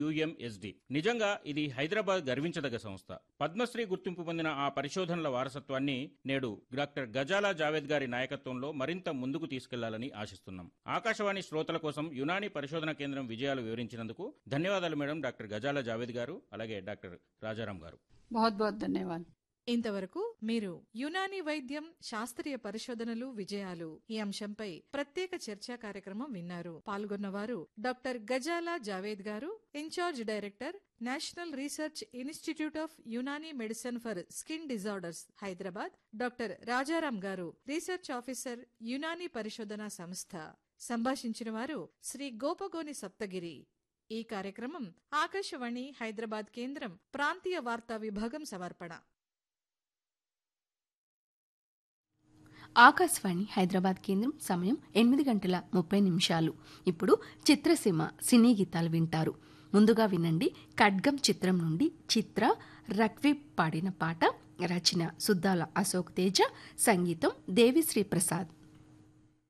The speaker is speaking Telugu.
యుఎంఎస్డి నిజంగా ఇది హైదరాబాద్ గర్వించదగ్గ సంస్థ పద్మశ్రీ గుర్తింపు పొందిన ఆ పరిశోధనల వారసత్వాన్ని నేడు డాక్టర్ గజాలా జావేద్ గారి నాయకత్వంలో మరింత ముందుకు తీసుకెళ్లాలని ఆశిస్తున్నాం ఆకాశవాణి శ్రోతల కోసం యునాని పరిశోధన కేంద్రం విజయాలు వివరించినందుకు ధన్యవాదాలు మేడం డాక్టర్ గజాలా జావేద్ గారు అలాగే డాక్టర్ రాజారాం గారు बहुत बहुत धन्यवाद ఇంతవరకు మీరు యునాని వైద్యం శాస్త్రీయ పరిశోధనలు విజయాలు ఈ అంశంపై ప్రత్యేక చర్చా కార్యక్రమం విన్నారు పాల్గొన్నవారు డాక్టర్ గజాలా జావేద్ గారు in charge director national research institute of Unani medicine for skin disorders Hyderabad doctor Rajaram గారు రీసెర్చ్ ఆఫీసర్ యునానీ పరిశోధనా సంస్థ సంభాషించిన వారు శ్రీ గోపగోని సప్తగిరి ఈ కార్యక్రమం ఆకాశవాణి హైదరాబాద్ కేంద్రం ప్రాంతీయ వార్తా విభాగం సమర్పణ ఆకాశవాణి హైదరాబాద్ కేంద్రం సమయం ఎనిమిది గంటల ముప్పై నిమిషాలు ఇప్పుడు చిత్రసీమ సినీ గీతాలు వింటారు ముందుగా వినండి ఖడ్గం చిత్రం నుండి చిత్ర రక్వి పాడిన పాట రచన సుద్దాల అశోక్ తేజ సంగీతం దేవిశ్రీ ప్రసాద్